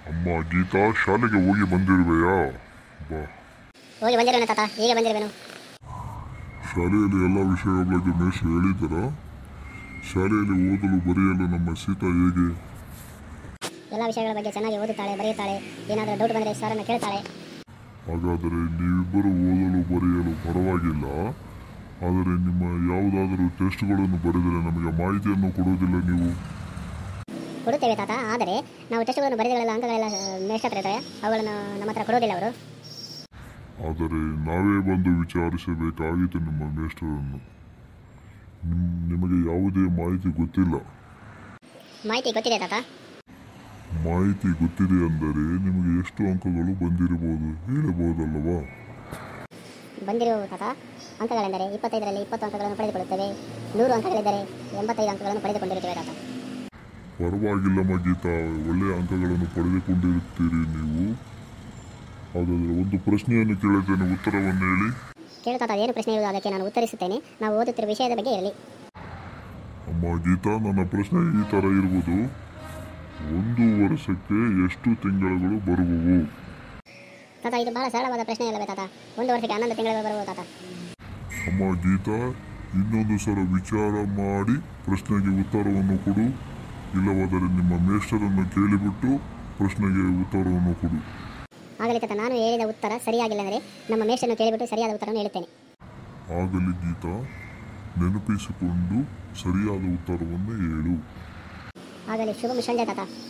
ಅಮ್ಮ ಗೀತಾ ಶಾಲೆಗೆ ಹೋಗಿ ಬಂದಿರುವೆಯಾ ಬಾ ಹೋಗಿ ಬಂದಿರುವೆನು ತಾತ ಈಗ ಬಂದಿರುವೆನು ಶಾಲೆಯಲ್ಲಿ ಎಲ್ಲ ವಿಷಯಗಳ ಬಗ್ಗೆ ಮೇಷ ಹೇಳಿದರ ಶಾಲೆಯಲ್ಲಿ ಓದಲು ಬರೆಯಲು ನಮ್ಮ ಸೀತಾ ಹೇಗೆ ಎಲ್ಲ ವಿಷಯಗಳ ಬಗ್ಗೆ ಚೆನ್ನಾಗಿ ಓದುತ್ತಾಳೆ ಬರೆಯುತ್ತಾಳೆ ಏನಾದರೂ ಡೌಟ್ ಬಂದರೆ ಸರನ್ನು ಕೇಳ್ತಾಳೆ ಹಾಗಾದರೆ ನೀವಿಬ್ಬರು ಓದಲು ಬರೆಯಲು ಪರವಾಗಿಲ್ಲ ಆದರೆ ನಿಮ್ಮ ಯಾವುದಾದರೂ ಟೆಸ್ಟ್ಗಳನ್ನು ಬರೆದರೆ ನಮಗೆ ಮಾಹಿತಿಯನ್ನು ಕೊಡುವುದಿಲ್ಲ ನೀವು ಕೊಡುತ್ತೇವೆ ತಾತ ಆದರೆ ನಾವು ಟೆಸ್ಟ್ಗಳನ್ನು ಬರೆದಗಳೆಲ್ಲ ಅಂಕಗಳೆಲ್ಲ ಮೇಷ್ಟ್ರ ಹತ್ರ ಇರ್ತವೆ ಅವುಗಳನ್ನು ನಮ್ಮ ಹತ್ರ ಕೊಡೋದಿಲ್ಲ ಅವರು ಆದರೆ ನಾವೇ ಬಂದು ವಿಚಾರಿಸಬೇಕಾಗಿತ್ತು ನಿಮ್ಮ ಮೇಷ್ಟ್ರನ್ನು ನಿಮ್ ನಿಮಗೆ ಯಾವುದೇ ಮಾಹಿತಿ ಗೊತ್ತಿಲ್ಲ ಮಾಹಿತಿ ಗೊತ್ತಿದೆ ತಾತ ಮಾಹಿತಿ ಗೊತ್ತಿದೆ ಅಂದರೆ ನಿಮಗೆ ಎಷ್ಟು ಅಂಕಗಳು ಬಂದಿರಬಹುದು ಹೇಳಬಹುದಲ್ಲವಾ ಬಂದಿರುವ ತಾತ ಅಂಕಗಳೆಂದರೆ ಇಪ್ಪತ್ತೈದರಲ್ಲಿ ಇಪ್ಪತ್ತು ಅಂಕಗಳನ್ನು ಪಡೆದುಕೊಳ್ಳುತ್ತೇವೆ ನೂರು ಅಂಕಗಳಿದ್ದರೆ ಎಂಬತ್ತೈದು ಅಂಕಗಳನ್ನು ಪಡೆದುಕೊಂಡಿರುತ್ತೇವೆ ತಾತ ಪರವಾಗಿಲ್ಲ ಗೀತಾ ಒಳ್ಳೆಯ ಅಂಕಗಳನ್ನು ಪಡೆದುಕೊಂಡಿರುತ್ತೀರಿ ನೀವು ಹಾಗಾದರೆ ಒಂದು ಪ್ರಶ್ನೆಯನ್ನು ಕೇಳುತ್ತೇನೆ ಉತ್ತರವನ್ನು ಹೇಳಿ ಕೇಳು ತಾತ ಏನು ಪ್ರಶ್ನೆ ಇರುವುದು ಅದಕ್ಕೆ ನಾನು ಉತ್ತರಿಸುತ್ತೇನೆ ನಾವು ಓದುತ್ತಿರುವ ವಿಷಯದ ಬಗ್ಗೆ ಇರಲಿ ಅಮ್ಮ ಗೀತಾ ನನ್ನ ಪ್ರಶ್ನೆ ಈ ಥರ ಇರುವುದು ಒಂದು ವರ್ಷಕ್ಕೆ ಎಷ್ಟು ತಿಂಗಳುಗಳು ಬರುವವು ತಾತ ಇದು ಬಹಳ ಸರಳವಾದ ಪ್ರಶ್ನೆ ಅಲ್ಲವೇ ತಾತ ಒಂದು ವರ್ಷಕ್ಕೆ ಹನ್ನೊಂದು ತಿಂಗಳು ಬರುವ ತಾತ ಅಮ್ಮ ಗೀತಾ ಇನ್ನೊಂದು ಸಲ ವಿಚಾರ ಮಾಡಿ ಪ್ರಶ್ನೆಗೆ ಉತ್ತರವನ್ನು ಕೊಡು ಇಲ್ಲವಾದರೆ ನಿಮ್ಮ ಮೇಷ್ಟರನ್ನು ಕೇಳಿಬಿಟ್ಟು ಪ್ರಶ್ನೆಗೆ ಉತ್ತರವನ್ನು ಕೊಡು ಆಗಲಿ ತಾತ ನಾನು ಹೇಳಿದ ಉತ್ತರ ಸರಿಯಾಗಿಲ್ಲ ಅಂದರೆ ನಮ್ಮ ಮೇಷ್ಟನ್ನು ಕೇಳಿಬಿಟ್ಟು ಸರಿಯಾದ ಉತ್ತರವನ್ನು ಹೇಳುತ್ತೇನೆ ಆಗಲಿ ಗೀತಾ ನೆನಪಿಸಿಕೊಂಡು ಸರಿಯಾದ ಉತ್ತರವನ್ನು ಹೇಳು ಆಗಲಿ ಶುಭ ಸಂಜೆ ತಾತ